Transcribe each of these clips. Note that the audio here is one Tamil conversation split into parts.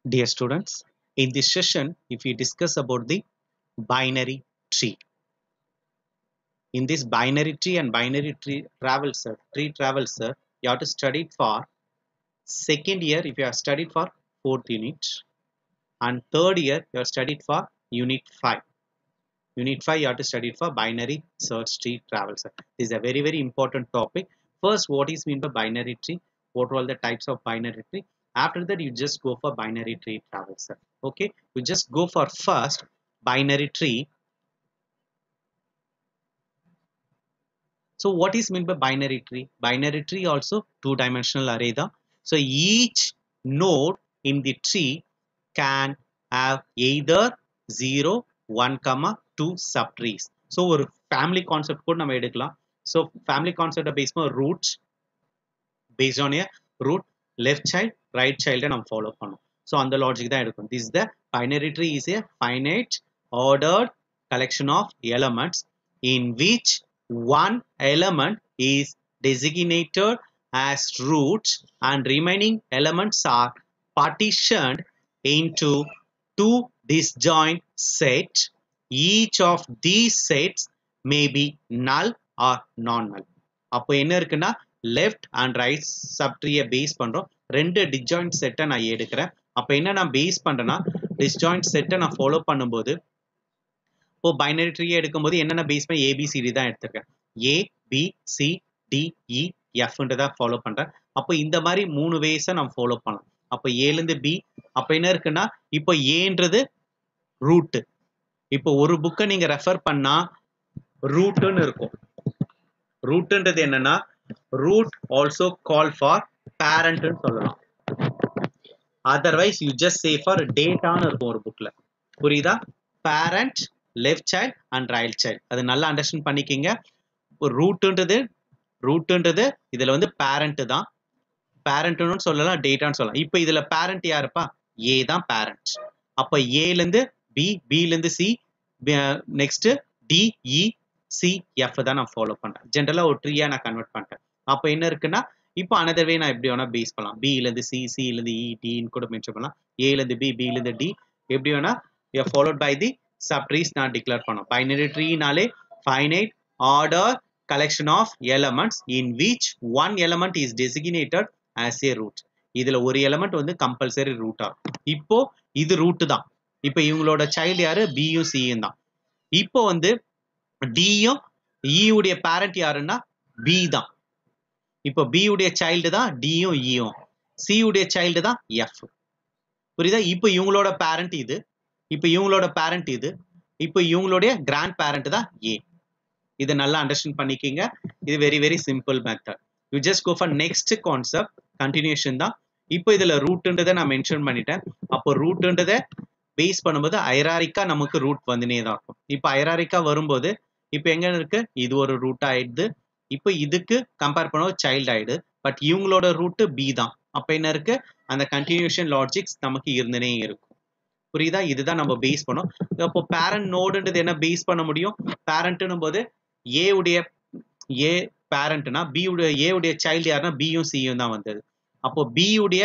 Dear students, in this session, if we discuss about the binary tree. In this binary tree and binary tree traversal, tree traversal, you have to study it for second year if you have studied for fourth unit, and third year you have studied for unit five. Unit five, you have to study it for binary search tree traversal. This is a very very important topic. First, what is mean by binary tree? What are all the types of binary tree? after that you just go for binary tree traversal okay you just go for first binary tree so what is meant by binary tree binary tree also two dimensional array da so each node in the tree can have either 0 1 comma 2 subtrees so ஒரு family concept கூட நம்ம எடுக்கலாம் so family concept based on roots based on a root left child right சைல்டை நம்ம ஃபாலோ பண்ணோம் ஸோ அந்த லாஜிக் தான் எடுக்கும் this the binary tree is a finite ordered collection of elements in which one element is designated as roots and remaining elements are partitioned into two disjoint sets. Each of these sets may be null or non-null. அப்போ என்ன இருக்குன்னா லெஃப்ட் அண்ட் ரைட் சப்ட்ரியை பேஸ் பண்றோம் ரெண்டு டிஜாயிண்ட் செட்டை நான் எடுக்கிறேன் அப்போ என்ன நான் பேஸ் பண்றேன்னா டிஸ்ஜாயிண்ட் செட்டை நான் ஃபாலோ பண்ணும்போது இப்போ பைனரி ட்ரீ எடுக்கும்போது என்னென்ன பேஸ் பண்ணி ஏபிசிடி தான் எடுத்திருக்கேன் A B C D E எஃப்ன்ட்டு தான் ஃபாலோ பண்றேன் அப்போ இந்த மாதிரி மூணு வேஸை நான் ஃபாலோ பண்ணலாம் அப்போ ஏலேருந்து பி அப்போ என்ன இருக்குன்னா இப்போ ஏன்றது ரூட்டு இப்போ ஒரு புக்கை நீங்க ரெஃபர் பண்ணா ரூட்டுன்னு இருக்கும் ரூட்டுன்றது என்னன்னா ரூட் ஆல்சோ கால் ஃபார் பேரண்ட்னு சொல்லலாம் otherwise you just say for டேட்டான்னு இருக்கும் ஒரு புக்ல புரியுதா parent left child and right child அது நல்லா அண்டர்ஸ்டாண்ட் பண்ணிக்கிங்க ரூட்டுன்றது ரூட்டுன்றது இதுல வந்து பேரண்ட் தான் பேரண்ட்னு சொல்லலாம் டேட்டான்னு சொல்லலாம் இப்போ இதுல பேரண்ட் யாருப்பா ஏ தான் பேரண்ட் அப்ப ஏல இருந்து பி பில இருந்து C next D E C F தான் நான் ஃபாலோ பண்றேன் ஜென்ரலா ஒரு ட்ரீயா நான் கன்வெர்ட் பண்ணிட்டேன் அப்ப என்ன இருக்குன்னா இப்போ அனதர் வே நான் எப்படி வேணா பேஸ் பண்ணலாம் பில இருந்து சி சில இருந்து இ டின்னு கூட மென்ஷன் பண்ணலாம் ஏல இருந்து பி பில இருந்து டி எப்படி வேணா followed by the subtrees நான் டிக்ளேர் பண்ணோம் பைனரி ட்ரீனாலே finite order collection of elements in which one element is designated as a root இதுல ஒரு எலமெண்ட் வந்து கம்பல்சரி ரூட் ஆகும் இப்போ இது ரூட் தான் இப்போ இவங்களோட சைல்டு யாரு பியும் சியும் தான் இப்போ வந்து டியும் இயுடைய பேரண்ட் யாருன்னா பி தான் இப்போ பி உடைய சைல்டு தான் டியும் இயும் சி உடைய சைல்டு தான் எஃப் புரியுதா இப்போ இவங்களோட பேரண்ட் இது இப்போ இவங்களோட பேரண்ட் இது இப்போ இவங்களுடைய கிராண்ட் பேரண்ட் தான் ஏ இதை நல்லா அண்டர்ஸ்டாண்ட் பண்ணிக்கிங்க இது very very simple method you just go for next concept continuation தான் இப்போ இதுல ரூட்ன்றதை நான் மென்ஷன் பண்ணிட்டேன் அப்போ ரூட்ன்றதை பேஸ் பண்ணும்போது ஐராரிக்கா நமக்கு ரூட் வந்துனே தான் இருக்கும் இப்போ ஐராரிக்கா வரும்போது இப்போ எங்க இருக்கு இது ஒரு ரூட் ஆயிடுது இப்போ இதுக்கு கம்பேர் பண்ண சைல்டு ஆயிடு பட் இவங்களோட ரூட்டு பி தான் அப்ப என்ன இருக்கு அந்த கண்டினியூஷன் லாஜிக்ஸ் நமக்கு இருந்துனே இருக்கும் புரியுதா இதுதான் நம்ம பேஸ் பண்ணோம் அப்போ பேரண்ட் நோடுன்றது என்ன பேஸ் பண்ண முடியும் பேரண்ட்னும் போது ஏ உடைய ஏ பேரண்ட்னா பி உடைய ஏ உடைய சைல்டு யாருன்னா பியும் சியும் தான் வந்தது அப்போ பி உடைய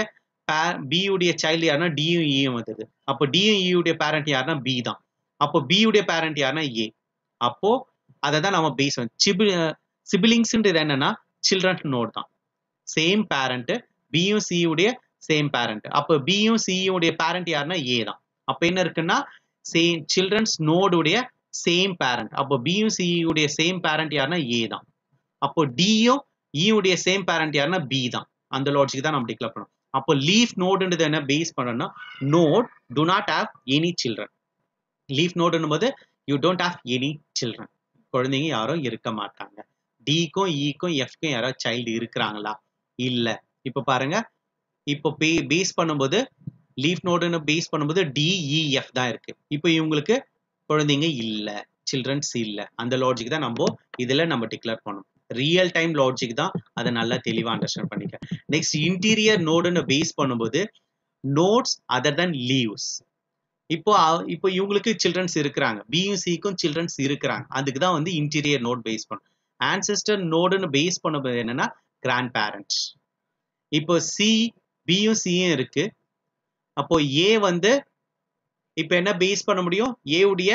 பி உடைய சைல்டு யாருன்னா டியும் இயும் வந்தது அப்போ டியும் இ உடைய பேரண்ட் யாருன்னா பி தான் அப்போ பி உடைய பேரண்ட் யாருன்னா ஏ அப்போ அதை தான் நம்ம பேஸ் சிபி சிபிலிங்ஸ்ன்றது என்னன்னா சில்ட்ரன் நோட் தான் சேம் பேரண்ட் பியும் சி உடைய சேம் பேரண்ட் அப்போ பியும் சி உடைய பேரண்ட் யாருன்னா ஏ தான் அப்ப என்ன இருக்குன்னா சேம் சில்ட்ரன்ஸ் நோடுடைய சேம் பேரண்ட் அப்போ பியும் சி உடைய சேம் பேரண்ட் யாருன்னா ஏ தான் அப்போ டியும் இ உடைய சேம் பேரண்ட் யாருன்னா பி தான் அந்த லாஜிக் தான் நம்ம டிக்ளேர் பண்ணோம் அப்போ லீஃப் நோடுன்றது என்ன பேஸ் பண்ணோம்னா node do not have any children leaf நோடுன்னும் போது you don't have any children குழந்தைங்க யாரும் இருக்க மாட்டாங்க டிக்கும் இக்கும் எஃப்க்கும் யாராவது சைல்டு இருக்கிறாங்களா இல்ல இப்ப பாருங்க இப்போ பேஸ் பண்ணும்போது லீஃப் நோடுன்னு பேஸ் பண்ணும்போது டிஇஎஃப் தான் இருக்கு இப்போ இவங்களுக்கு குழந்தைங்க இல்ல சில்ட்ரன்ஸ் இல்ல அந்த லாஜிக் தான் நம்ம இதுல நம்ம டிக்ளேர் பண்ணோம் ரியல் டைம் லாஜிக் தான் அதை நல்லா தெளிவா அண்டர்ஸ்டாண்ட் பண்ணிக்க நெக்ஸ்ட் இன்டீரியர் நோடுன்னு பேஸ் பண்ணும்போது நோட்ஸ் அதர் தன் லீவ்ஸ் இப்போ இப்போ இவங்களுக்கு சில்ட்ரன்ஸ் இருக்கிறாங்க பியும் சிக்கும் சில்ட்ரன்ஸ் இருக்கிறாங்க அதுக்கு தான் வந்து இன்டீரியர் நோட் பேஸ் பண்ணும் ஆன்செஸ்டர் நோடுன்னு பேஸ் பண்ணும்போது என்னன்னா கிராண்ட் பேரண்ட்ஸ் இப்போ சி பியும் சியும் இருக்கு அப்போ ஏ வந்து இப்போ என்ன பேஸ் பண்ண முடியும் ஏ உடைய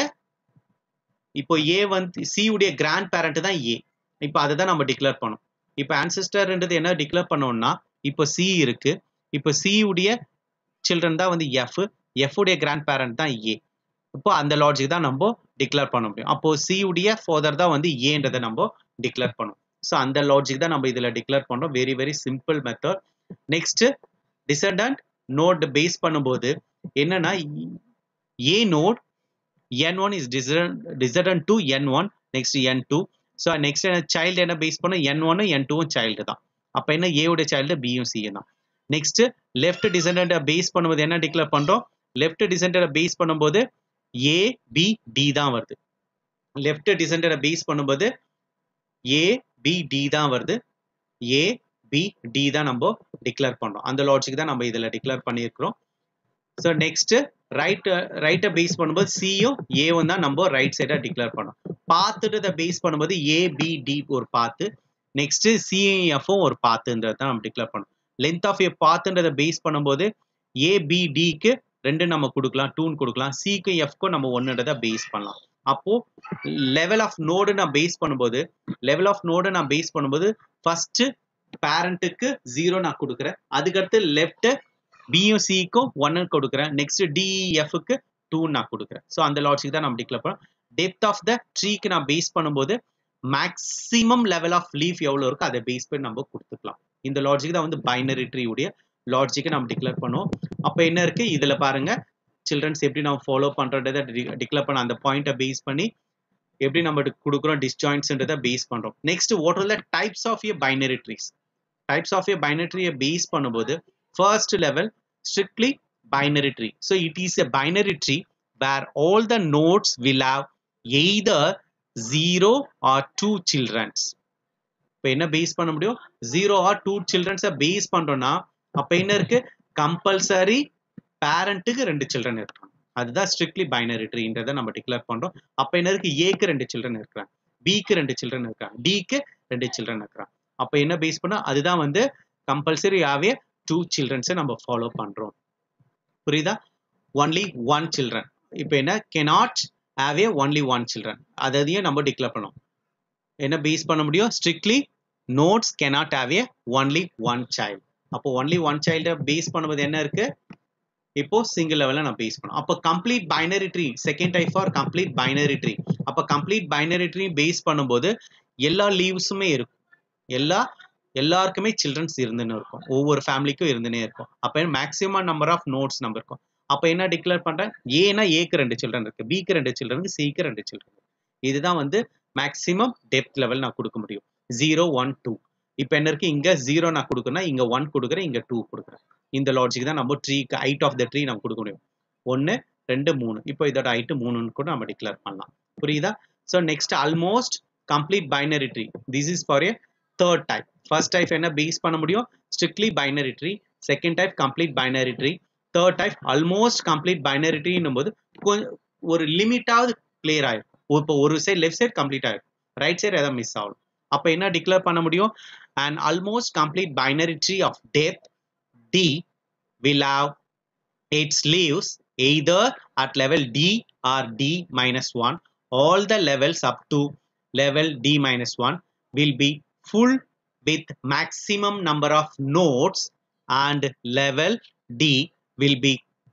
இப்போ ஏ வந்து சி உடைய கிராண்ட் பேரண்ட் தான் ஏ இப்போ அதை தான் நம்ம டிக்ளேர் பண்ணோம் இப்போ ஆன்சிஸ்டர்ன்றது என்ன டிக்ளேர் பண்ணோம்னா இப்போ சி இருக்கு இப்போ சி உடைய சில்ட்ரன் தான் வந்து எஃப் எஃப் உடைய கிராண்ட் பேரண்ட் தான் ஏ இப்போ அந்த லாஜிக் தான் நம்ம டிக்ளேர் பண்ண முடியும் அப்போ சி உடைய ஃபாதர் தான் வந்து ஏன்றதை நம்ம டிக்ளேர் பண்ணோம் ஸோ அந்த லாஜிக் தான் நம்ம இதில் டிக்ளேர் பண்ணுறோம் very very simple method next descendant node face பண்ணும்போது என்னன்னா A node N one is descendant to N one next N two so next என்ன சைல்டு என்ன பேஸ் பண்ணும் என் ஒன்னு என் டூவும் சைல்டு தான் அப்போ என்ன ஏவுடைய சைல்டு பியும் சியும் தான் நெக்ஸ்ட் லெஃப்ட் டிசண்டண்ட்டை பேஸ் பண்ணும்போது என்ன டிக்ளேர் பண்ணுறோம் லெஃப்ட் டிசண்டரை பேஸ் பண்ணும்போது ஏ பி டி தான் வருது லெஃப்ட் டிசண்டரை பேஸ் பண்ணும்போது ஏ பி டி தான் வருது ஏ பி டி தான் நம்ம டிக்ளேர் பண்றோம் அந்த லாஜிக் தான் நம்ம இதில் டிக்ளேர் பண்ணியிருக்கிறோம் ஸோ நெக்ஸ்ட் ரைட் ரைட்டை பேஸ் பண்ணும்போது சியும் ஏவும் தான் நம்ம ரைட் சைடாக டிக்ளேர் பண்ணோம் பார்த்துட்டு பேஸ் பண்ணும்போது ஏ பி டி ஒரு பாத்து நெக்ஸ்ட் சிஎஃப்பும் ஒரு பாத்துன்றது தான் நம்ம டிக்ளேர் பண்ணோம் லென்த் ஆஃப் ஏ பாத்துன்றதை பேஸ் பண்ணும்போது ஏ பி டிக்கு ரெண்டு நம்ம கொடுக்கலாம் டூன்னு கொடுக்கலாம் சிக்கும் எஃப்க்கும் நம்ம ஒன்றுன்றதை பேஸ் பண்ணலாம் அப்போ லெவல் ஆஃப் நோடு நான் பேஸ் பண்ணும்போது லெவல் ஆஃப் நோடு நான் பேஸ் பண்ணும்போது ஃபர்ஸ்ட் பேரண்ட்டுக்கு ஜீரோ நான் கொடுக்குறேன் அதுக்கடுத்து லெஃப்ட் பியும் சிக்கும் ஒன்னு கொடுக்குறேன் நெக்ஸ்ட் டிஎஃப்க்கு டூ நான் கொடுக்குறேன் ஸோ அந்த லாஜிக் தான் நம்ம டிக்ளேர் பண்ணோம் டெப்த் ஆஃப் த ட்ரீக்கு நான் பேஸ் பண்ணும்போது மேக்ஸிமம் லெவல் ஆஃப் லீஃப் எவ்வளோ இருக்கோ அதை பேஸ் பண்ணி நம்ம கொடுத்துக்கலாம் இந்த லாஜிக் தான் வந்து பைனரி ட்ரீ உடைய லாஜிக்கை நம்ம டிக்ளேர் பண்ணுவோம் அப்போ என்ன இருக்கு இதுல பாருங்க சில்ட்ரன்ஸ் எப்படி நம்ம ஃபாலோ பண்றதை டிக்ளேர் பண்ண அந்த பாயிண்ட்டை பேஸ் பண்ணி எப்படி நம்ம கொடுக்குறோம் டிஸ்ஜாயின்ட்ஸ்ன்றதை பேஸ் பண்றோம் next what are the types of a binary trees types of a binary ட்ரீயை பேஸ் பண்ணும்போது first level strictly binary tree so it is a binary tree where all the nodes will have either zero or two childrens இப்போ என்ன பேஸ் பண்ண முடியும் ஜீரோ ஆர் டூ சில்ட்ரன்ஸை பேஸ் பண்றோம்னா அப்ப என்ன இருக்கு கம்பல்சரி பேரண்ட்டுக்கு ரெண்டு சில்ட்ரன் இருக்காங்க அதுதான் ஸ்ட்ரிக்ட்லி பைனரி ட்ரீன்றதை நம்ம டிக்ளேர் பண்றோம் அப்ப என்ன இருக்கு ஏக்கு ரெண்டு சில்ட்ரன் இருக்கிறாங்க பிக்கு ரெண்டு சில்ட்ரன் இருக்காங்க டிக்கு ரெண்டு சில்ட்ரன் இருக்கிறாங்க அப்ப என்ன பேஸ் பண்ணா அதுதான் வந்து கம்பல்சரி ஆவே டூ சில்ட்ரன்ஸை நம்ம ஃபாலோ பண்றோம் புரியுதா ஒன்லி ஒன் சில்ட்ரன் இப்போ என்ன cannot have a only one children அதையும் நம்ம டிக்ளேர் பண்ணோம் என்ன பேஸ் பண்ண முடியும் strictly nodes cannot have a only one child அப்போ ஒன்லி ஒன் சைல்டை பேஸ் பண்ணும்போது என்ன இருக்கு இப்போ சிங்கிள் லெவலில் நான் பேஸ் பண்ணோம் அப்போ complete binary tree second type for complete binary tree அப்போ கம்ப்ளீட் பைனரி ட்ரீ பேஸ் பண்ணும்போது எல்லா லீவ்ஸுமே இருக்கும் எல்லா எல்லாருக்குமே சில்ட்ரன்ஸ் இருந்துன்னு இருக்கும் ஒவ்வொரு ஃபேமிலிக்கும் இருந்துனே இருக்கும் அப்போ மேக்ஸிமம் நம்பர் ஆஃப் நோட்ஸ் நம்ம இருக்கும் அப்போ என்ன டிக்ளேர் பண்றேன் ஏன்னா ஏக்கு ரெண்டு சில்ட்ரன் இருக்கு பிக்கு ரெண்டு சில்ட்ரன் இருக்கு சிக்கு ரெண்டு சில்ட்ரன் இருக்கு இதுதான் வந்து மேக்ஸிமம் டெப்த் லெவல் நான் கொடுக்க முடியும் ஜீரோ ஒன் டூ இப்போ என்ன இருக்கு இங்க ஜீரோ நான் கொடுக்குறேன்னா இங்க ஒன் கொடுக்குறேன் இங்க டூ கொடுக்குறேன் இந்த லாஜிக் தான் நம்ம ட்ரீக்கு ஹைட் ஆஃப் த ட்ரீ நம்ம கொடுக்க முடியும் ஒன்று ரெண்டு மூணு இப்போ இதோட ஹைட்டு மூணுன்னு கூட நம்ம டிக்ளேர் பண்ணலாம் புரியுதா so next almost complete binary tree this is for a third type first type என்ன பேஸ் பண்ண முடியும் strictly binary tree second type complete binary tree third type almost complete binary ட்ரீன்னும் போது ஒரு லிமிட்டாவது கிளியர் ஆயிருக்கும் இப்போ ஒரு சைடு லெஃப்ட் சைடு கம்ப்ளீட் ஆயிருக்கும் ரைட் சைடு எதாவது மிஸ் ஆகும் அப்போ என்ன டிக்ளேர் பண்ண முடியும் and almost complete binary tree of depth D will have its leaves either at level D or D minus 1. All the levels up to level D minus 1 will be full with maximum number of nodes and level D will be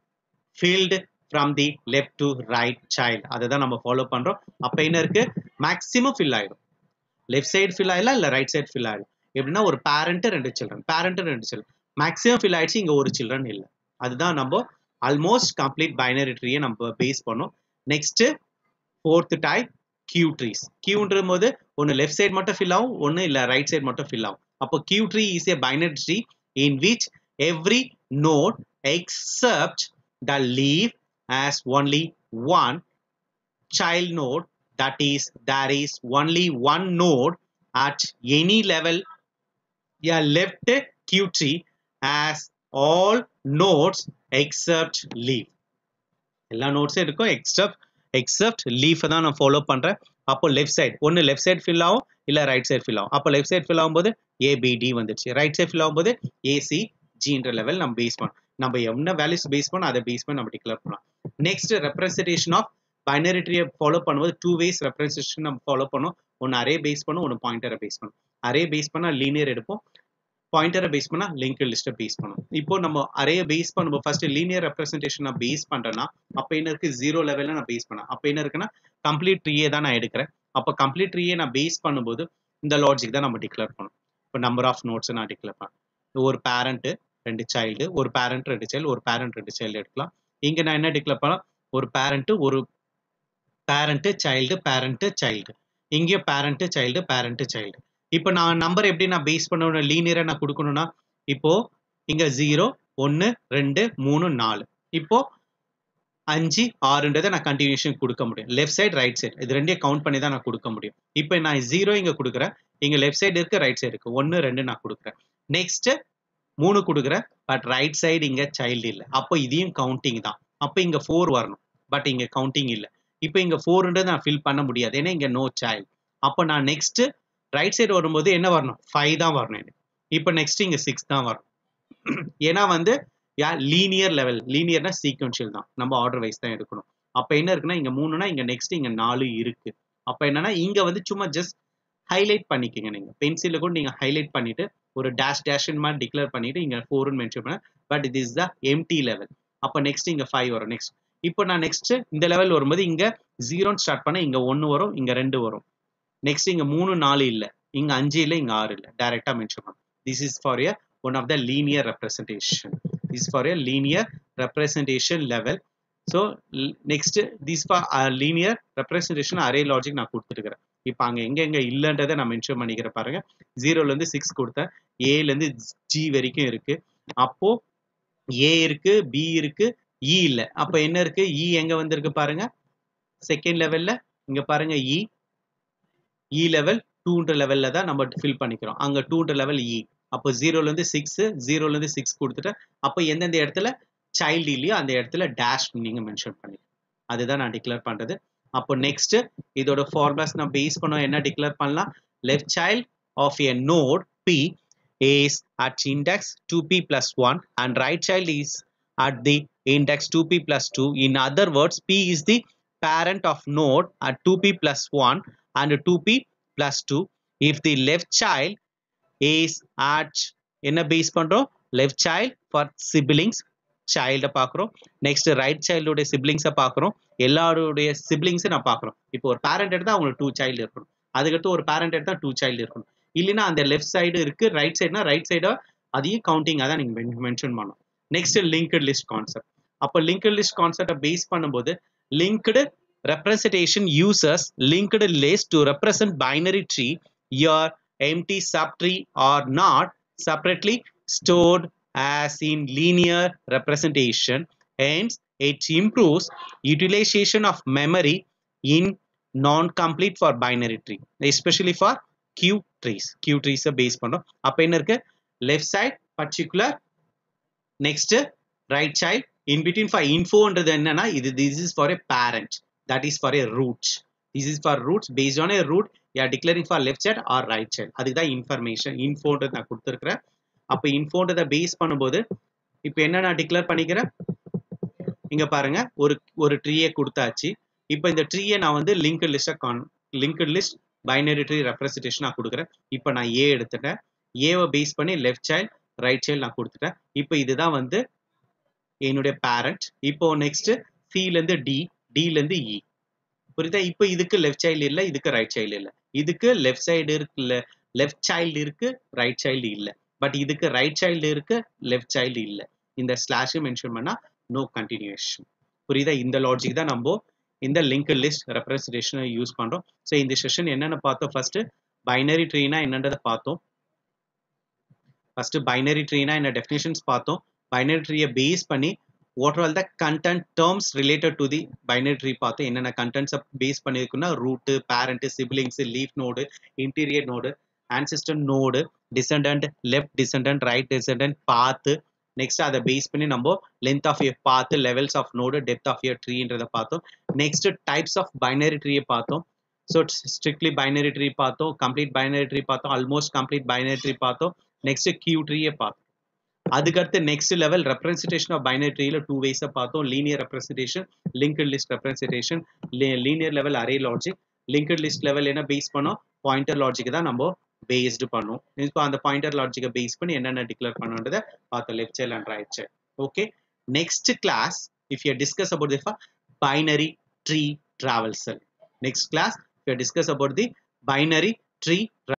filled from the left to right child. அதுதான் நம்ம ஃபாலோ பண்றோம் அப்ப என்ன இருக்கு மேக்ஸிமம் ஃபில் ஆயிடும் லெஃப்ட் சைடு ஃபில் ஆயிடலாம் இல்ல ரைட் சைடு ஃபில் ஆயிடும் எப்படின்னா ஒரு பேரண்ட் ரெண்டு சில்ட்ரன் பேரண்ட் ரெண்டு சில்ட்ரன் மேக்ஸிமம் ஃபில் ஆயிடுச்சு இங்க ஒரு சில்ட்ரன் இல்லை அதுதான் நம்ம ஆல்மோஸ்ட் கம்ப்ளீட் பைனரி ட்ரீயை நம்ம பேஸ் பண்ணோம் next fourth type Q trees கியூன்ற போது ஒன்று லெஃப்ட் சைடு மட்டும் ஃபில் ஆகும் ஒன்று இல்லை ரைட் சைடு மட்டும் ஃபில் ஆகும் அப்போ Q tree is a binary tree in which every node except the leave as only one child node that is there is only one node at any level a left q tree as all nodes except leaf எல்லா நோட்ஸும் இருக்கும் எக்ஸப்ட் எக்ஸப்ட் லீஃபை தான் நான் ஃபாலோ பண்ணுறேன் அப்போ லெஃப்ட் சைடு ஒன்று லெஃப்ட் சைடு ஃபில் ஆகும் இல்லை ரைட் சைடு ஃபில் ஆகும் அப்போ லெஃப்ட் சைடு ஃபில் ஆகும்போது ஏபிடி வந்துச்சு ரைட் சைடு ஃபில் ஆகும்போது ஏசி ஜின்ற லெவல் நம்ம பேஸ் பண்ணோம் நம்ம என்ன வேல்யூஸ் பேஸ் பண்ணோம் அதை பேஸ் பண்ணி நம்ம டிக்ளேர் பண்ணலாம் நெக்ஸ்ட் ரெப்ரஸன்டேஷன் ஆஃப் பைனரி ட்ரீயை ஃபாலோ பண்ணும்போது டூ வேஸ் ரெப்ரஸன்டேஷன் நம்ம ஃபாலோ பண்ணோம் ஒன்று அரே பேஸ் பண்ணும் ஒன்று பாயிண்டரை பேஸ் பண்ணும் அரே பேஸ் பண்ணால் லீனியர் எடுப்போம் பாயிண்டரை பேஸ் பண்ணால் லிங்க் லிஸ்ட்டை பேஸ் பண்ணும் இப்போ நம்ம அரே பேஸ் பண்ணும்போது ஃபர்ஸ்ட் லீனியர் ரெப்ரஸன்டேஷன் நான் பேஸ் பண்ணுறேன்னா அப்போ என்ன இருக்கு ஜீரோ லெவலில் நான் பேஸ் பண்ணேன் அப்போ என்ன இருக்குன்னா கம்ப்ளீட் ட்ரீயே தான் நான் எடுக்கிறேன் அப்போ கம்ப்ளீட் ட்ரீயே நான் பேஸ் பண்ணும்போது இந்த லாஜிக் தான் நம்ம டிக்ளேர் பண்ணணும் இப்போ நம்பர் ஆஃப் நோட்ஸ் நான் டிக்ளேர் பண்ணேன் ஒரு பேரண்ட்டு ரெண்டு சைல்டு ஒரு பேரண்ட் ரெண்டு சைல்டு ஒரு பேரண்ட் ரெண்டு சைல்டு எடுக்கலாம் இங்கே நான் என்ன டிக்ளேர் பண்ணலாம் ஒரு பேரண்ட்டு ஒரு பேரண்ட்டு சைல்டு பேரண்ட்டு சைல்டு இங்கேயும் பேரண்ட்டு சைல்டு பேரண்ட்டு சைல்டு இப்போ நான் நம்பர் எப்படி நான் பேஸ் பண்ணணும் லீனியராக நான் கொடுக்கணும்னா இப்போ இங்கே ஜீரோ ஒன்று ரெண்டு மூணு நாலு இப்போ அஞ்சு ஆறுன்றதை நான் கண்டினியூஷன் கொடுக்க முடியும் லெஃப்ட் சைடு ரைட் சைடு இது ரெண்டையும் கவுண்ட் பண்ணி தான் நான் கொடுக்க முடியும் இப்போ நான் ஜீரோ இங்கே கொடுக்குறேன் இங்கே லெஃப்ட் சைடு இருக்கு ரைட் சைடு இருக்கு ஒன்று ரெண்டு நான் கொடுக்குறேன் நெக்ஸ்ட் மூணு கொடுக்குறேன் பட் ரைட் சைடு இங்கே சைல்டு இல்லை அப்போ இதையும் கவுண்டிங் தான் அப்போ இங்கே ஃபோர் வரணும் பட் இங்கே கவுண்டிங் இல்லை இப்போ இங்கே ஃபோர்ன்றது நான் ஃபில் பண்ண முடியாது ஏன்னா இங்கே நோ சைல்டு அப்போ நான் நெக்ஸ்ட் ரைட் சைடு வரும்போது என்ன வரணும் ஃபைவ் தான் வரணும் எனக்கு இப்போ நெக்ஸ்ட் இங்கே சிக்ஸ் தான் வரணும் ஏன்னா வந்து யா லீனியர் லெவல் லீனியர்னா சீக்வன்ஷியல் தான் நம்ம ஆர்டர் வைஸ் தான் எடுக்கணும் அப்போ என்ன இருக்குன்னா இங்கே மூணுனா இங்கே நெக்ஸ்ட் இங்கே நாலு இருக்கு அப்போ என்னன்னா இங்கே வந்து சும்மா ஜஸ்ட் ஹைலைட் பண்ணிக்கோங்க நீங்கள் பென்சிலில் கூட நீங்கள் ஹைலைட் பண்ணிட்டு ஒரு டேஷ் டேஷன் மாதிரி டிக்ளேர் பண்ணிட்டு இங்கே ஃபோர்னு மென்ஷன் பண்ண பட் இது இஸ் த எம்டி லெவல் அப்போ நெக்ஸ்ட் இங்கே ஃபைவ் வரும் நெக்ஸ்ட் இப்போ நான் நெக்ஸ்ட் இந்த லெவல் வரும்போது இங்கே ஜீரோன்னு ஸ்டார்ட் பண்ண இங்கே ஒன்று வரும் இங்கே ரெண்டு வரும் நெக்ஸ்ட் இங்கே மூணு நாலு இல்லை இங்கே அஞ்சு இல்லை இங்கே ஆறு இல்லை டைரெக்டாக மென்ஷன் பண்ணும் this is for a one of the linear representation this for a linear representation level so next this for linear representation array logic நான் கொடுத்துருக்கிறேன் இப்போ அங்கே எங்கே எங்கே இல்லைன்றதை நான் மென்ஷன் பண்ணிக்கிறேன் பாருங்க ஜீரோலேருந்து சிக்ஸ் கொடுத்தேன் ஏலேருந்து ஜி வரைக்கும் இருக்கு அப்போ ஏ இருக்கு பி இருக்கு இ இல்லை அப்போ என்ன இருக்கு இ எங்க வந்திருக்கு பாருங்க செகண்ட் லெவல்ல இங்க பாருங்க இ இ லெவல் டூன்ற லெவல்ல தான் நம்ம ஃபில் பண்ணிக்கிறோம் அங்க டூன்ற லெவல் இ அப்போ ஜீரோல இருந்து சிக்ஸ் ஜீரோல இருந்து சிக்ஸ் கொடுத்துட்டு அப்போ எந்தெந்த இடத்துல சைல்டு இல்லையோ அந்த இடத்துல டேஷ் நீங்க மென்ஷன் பண்ணி அதுதான் நான் டிக்ளேர் பண்றது அப்போ நெக்ஸ்ட் இதோட ஃபார்முலாஸ் நான் பேஸ் பண்ண என்ன டிக்ளேர் பண்ணலாம் left child of a node P is at index 2p plus 1 and right child is at the index 2p plus 2 in other words p is the parent of node at 2p plus 1 and 2p plus 2 if the left child is at என்ன பேஸ் பண்றோம் லெஃப்ட் சைல்ட் ஃபார் சிபிலிங்ஸ் சைல்டை பார்க்குறோம் நெக்ஸ்ட் ரைட் சைல்டுடைய சிப்ளிங்ஸை பார்க்குறோம் எல்லாருடைய சிப்ளிங்ஸை நான் பார்க்குறோம் இப்போ ஒரு பேரண்ட் எடுத்தால் அவங்களுக்கு டூ சைல்டு இருக்கணும் அதுக்கடுத்து ஒரு பேரண்ட் எடுத்தால் டூ சைல்டு இருக்கணும் இல்லைன்னா அந்த லெஃப்ட் சைடு இருக்கு ரைட் சைடுனா ரைட் சைடா அதையும் கவுண்டிங்காக தான் நீங்கள் மென்ஷன் பண்ணணும் நெக்ஸ்ட் லிங்க்டு லிஸ்ட் கான்செப்ட் அப்போ லிங்க்டு லிஸ்ட் கான்செப்டை பேஸ் பண்ணும்போது linked representation uses linked list to represent binary tree your empty subtree are not separately stored as in linear representation hence it improves utilization of memory in non-complete for binary tree especially for q trees q trees base பண்றோம் அப்ப என்ன இருக்கு left side particular next right child in between for இன்ஃபோன்றது என்னன்னா இது this is for a parent that is for a root this is for roots based on a root you declaring for left side or right side அதுக்கு தான் இன்ஃபர்மேஷன் இன்ஃபோன்றது நான் கொடுத்துருக்கிறேன் அப்போ இன்ஃபோன்றதை பேஸ் பண்ணும்போது இப்போ என்ன நான் டிக்ளேர் பண்ணிக்கிறேன் இங்க பாருங்க ஒரு ஒரு ட்ரீயை கொடுத்தாச்சு இப்போ இந்த ட்ரீயை நான் வந்து லிங்க் லிஸ்ட்டை கான் link list binary tree representation நான் கொடுக்குறேன் இப்போ நான் ஏ எடுத்துட்டேன் ஏவை பேஸ் பண்ணி லெஃப்ட் சைல்ட் ரைட் சைல்டு நான் கொடுத்துட்டேன் இப்போ இதுதான் வந்து என்னுடைய பேரண்ட் இப்போ நெக்ஸ்ட் சிலேருந்து டி டிலேருந்து இ புரியுதா இப்போ இதுக்கு லெஃப்ட் சைல்டு இல்லை இதுக்கு ரைட் சைல்டு இல்லை இதுக்கு லெஃப்ட் சைடு இருக்கு லெஃப்ட் சைல்டு இருக்கு ரைட் சைல்டு இல்லை பட் இதுக்கு ரைட் சைல்டு இருக்கு லெஃப்ட் சைல்டு இல்லை இந்த ஸ்லாஷை மென்ஷன் பண்ணா நோ கண்டினியூஷன் புரியுதா இந்த லாஜிக் தான் நம்ம இந்த லிங்க் லிஸ்ட் ரெப்ரஸன்டேஷனை யூஸ் பண்றோம் ஸோ இந்த செஷன் என்னென்ன பார்த்தோம் ஃபர்ஸ்ட் பைனரி ட்ரீனா என்னன்றதை பார்த்தோம் ஃபர்ஸ்ட் பைனரி ட்ரீனா என்ன டெஃபினேஷன்ஸ் பார்த்தோம் பைனரி ட்ரீயை பேஸ் பண்ணி what all the content terms related to the binary tree பார்த்தோம் என்னென்ன கண்டென்ட்ஸை பேஸ் பண்ணியிருக்குன்னா root parent siblings leaf node interior node ancestor node descendant left descendant right descendant பாத்து நெக்ஸ்ட் அதை பேஸ் பண்ணி நம்ம லென்த் ஆஃப் இயர் பார்த்து levels of node depth of year ட்ரீன்றதை பார்த்தோம் நெக்ஸ்ட் டைப்ஸ் ஆஃப் பைனரி ட்ரீயை பார்த்தோம் ஸோ ஸ்ட்ரிக்ட்லி பைனரி ட்ரீ பார்த்தோம் கம்ப்ளீட் பைனரி ட்ரீ பார்த்தோம் ஆல்மோஸ்ட் கம்ப்ளீட் பைனரி ட்ரீ பார்த்தோம் நெக்ஸ்ட் கியூ ட்ரீயை பார்த்தோம் அதுக்கடுத்து next level representation of binary ட்ரீல டூ வேஸை பார்த்தோம் linear representation linked list representation linear level array logic linked list level என்ன பேஸ் பண்ணோம் பாயிண்டர் லாஜிக் தான் நம்ம பேஸ்டு பண்ணும் இப்போ அந்த பாயிண்டர் லாஜிக்கை பேஸ் பண்ணி என்னென்ன டிக்ளேர் பண்ணுன்றதை பார்த்தோம் left side and right side okay next class if you discuss about the binary tree traversal next class we discuss about the binary tree